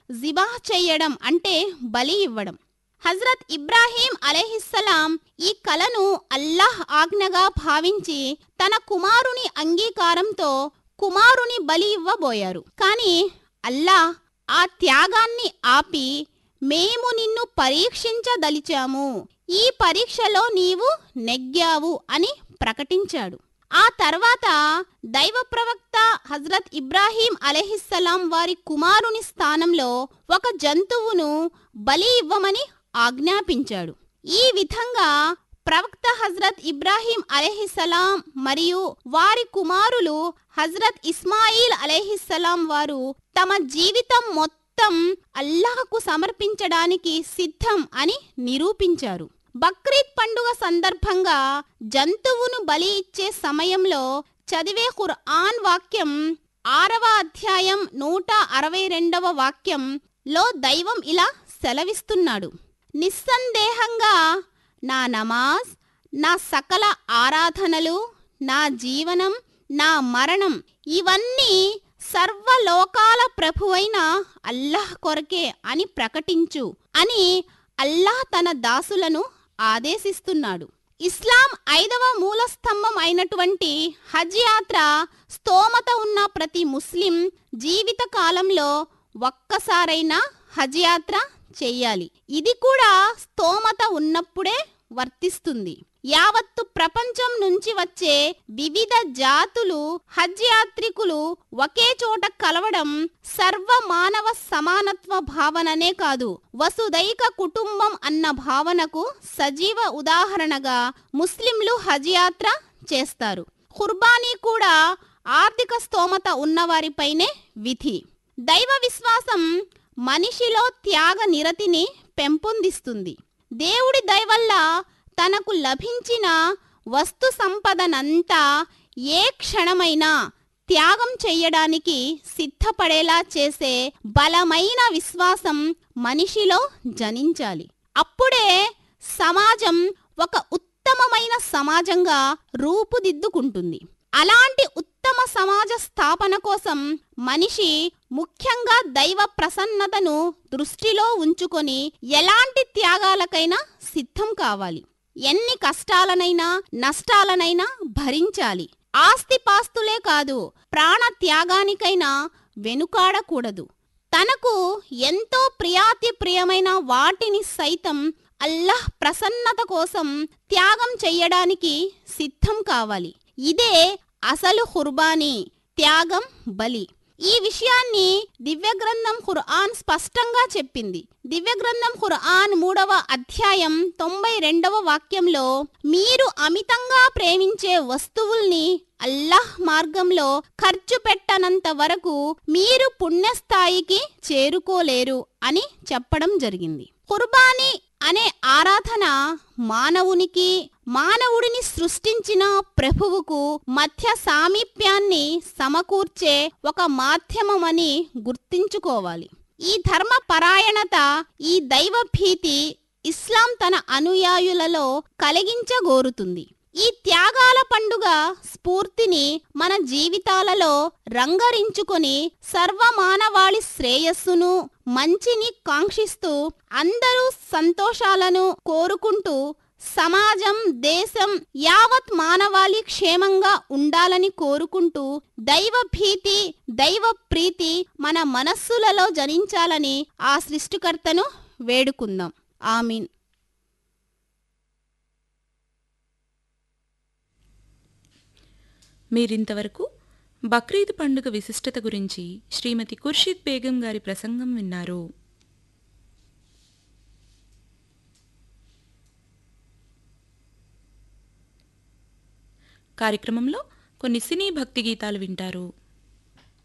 జిబాహ్ చెయ్యడం అంటే బలి ఇవ్వడం హజరత్ ఇబ్రాహీం అలెహిస్సలాం ఈ కలను అల్లాహ్ ఆజ్ఞగా భావించి తన కుమారుని అంగీకారంతో కుమారుని బలి ఇవ్వబోయారు కాని అల్లాహ్ ఆ త్యాగాన్ని ఆపి మేము నిన్ను పరీక్షించదలిచాము ఈ పరీక్షలో నీవు నెగ్గావు అని ప్రకటించాడు ఆ తర్వాత దైవ ప్రవక్త హజ్రత్ ఇబ్రాహీం అలెహిస్సలాం వారి కుమారుని స్థానంలో ఒక జంతువును బలి ఇవ్వమని ఆజ్ఞాపించాడు ఈ విధంగా ప్రవక్త హజ్రత్ ఇబ్రాహీం అలెహిస్సలాం మరియు వారి కుమారులు హజ్రత్ ఇస్మాయిల్ అలెహిస్సలాం వారు తమ జీవితం మొత్తం అల్లాహకు సమర్పించడానికి సిద్ధం అని నిరూపించారు బక్రీద్ పండుగ సందర్భంగా జంతువును బలి ఇచ్చే సమయంలో చదివే ఖుర్ఆన్ వాక్యం ఆరవ అధ్యాయం నూట అరవై రెండవ వాక్యం లో దైవం ఇలా సెలవిస్తున్నాడు నిస్సందేహంగా నా నమాజ్ నా సకల ఆరాధనలు నా జీవనం నా మరణం ఇవన్నీ సర్వలోకాల ప్రభువైన అల్లాహ్ కొరకే అని ప్రకటించు అని అల్లాహ్ తన దాసులను ఆదేశిస్తున్నాడు ఇస్లాం ఐదవ మూలస్తంభం అయినటువంటి హజ్ యాత్ర స్తోమత ఉన్న ప్రతి ముస్లిం జీవిత కాలంలో ఒక్కసారైనా హజ్ యాత్ర చెయ్యాలి ఇది కూడా స్తోమత ఉన్నప్పుడే వర్తిస్తుంది యావత్తు ప్రపంచం నుంచి వచ్చే వివిధ జాతులు హజ్ యాత్రికులు ఒకే చోట కలవడం సర్వ మానవ సమానత్వ భావననే కాదు వసుదైక కుటుంబం అన్న భావనకు సజీవ ఉదాహరణగా ముస్లింలు హజ్ యాత్ర చేస్తారు ఖుర్బానీ కూడా ఆర్థిక స్తోమత ఉన్నవారిపైనే విధి దైవ విశ్వాసం మనిషిలో త్యాగ నిరతిని పెంపొందిస్తుంది దేవుడి దయవల్ల తనకు లభించిన వస్తు సంపదనంతా ఏ క్షణమైనా త్యాగం చెయ్యడానికి సిద్ధపడేలా చేసే బలమైన విశ్వాసం మనిషిలో జనించాలి అప్పుడే సమాజం ఒక ఉత్తమమైన సమాజంగా రూపుదిద్దుకుంటుంది అలాంటి ఉత్తమ సమాజ స్థాపన కోసం మనిషి ముఖ్యంగా దైవ ప్రసన్నతను దృష్టిలో ఉంచుకొని ఎలాంటి త్యాగాలకైనా సిద్ధం కావాలి ఎన్ని కష్టాలనైనా నష్టాలనైనా భరించాలి ఆస్తిపాస్తులే కాదు ప్రాణ త్యాగానికైనా వెనుకాడకూడదు తనకు ఎంతో ప్రియాతి ప్రియమైన వాటిని సైతం అల్లాహ్ ప్రసన్నత కోసం త్యాగం చెయ్యడానికి సిద్ధం కావాలి ఇదే అసలు ఖుర్బానీ త్యాగం బలి ఈ విషయాన్ని దివ్యగ్రంథం ఖుర్ఆన్ స్పష్టంగా చెప్పింది దివ్యగ్రంథం ఖుర్ఆన్ మూడవ అధ్యాయం తొంభై రెండవ వాక్యంలో మీరు అమితంగా ప్రేమించే వస్తువుల్ని అల్లాహ్ మార్గంలో ఖర్చు పెట్టనంత వరకు మీరు పుణ్యస్థాయికి చేరుకోలేరు అని చెప్పడం జరిగింది కుర్బానీ అనే ఆరాధన మానవునికి మానవుడిని సృష్టించిన ప్రభువుకు మధ్య సామీప్యాన్ని సమకూర్చే ఒక మాధ్యమమని గుర్తించుకోవాలి ఈ ధర్మ పరాయణత ఈ దైవ భీతి ఇస్లాం తన అనుయాయులలో కలిగించగోరుతుంది ఈ త్యాగాల పండుగ స్ఫూర్తిని మన జీవితాలలో రంగరించుకొని సర్వమానవాళి శ్రేయస్సును మంచిని కాంక్షిస్తూ అందరూ సంతోషాలను కోరుకుంటూ సమాజం దేశం యావత్ మానవాళి క్షేమంగా ఉండాలని కోరుకుంటూ దైవ భీతి దైవ ప్రీతి మన మనస్సులలో జనించాలని ఆ సృష్టికర్తను వేడుకుందాం ఆమీన్ మీరింతవరకు బక్రీద్ పండుగ విశిష్టత గురించి శ్రీమతి ఖుర్షిద్ బేగం గారి ప్రసంగం విన్నారు కార్యక్రమంలో కొన్ని సినీ భక్తి గీతాలు వింటారు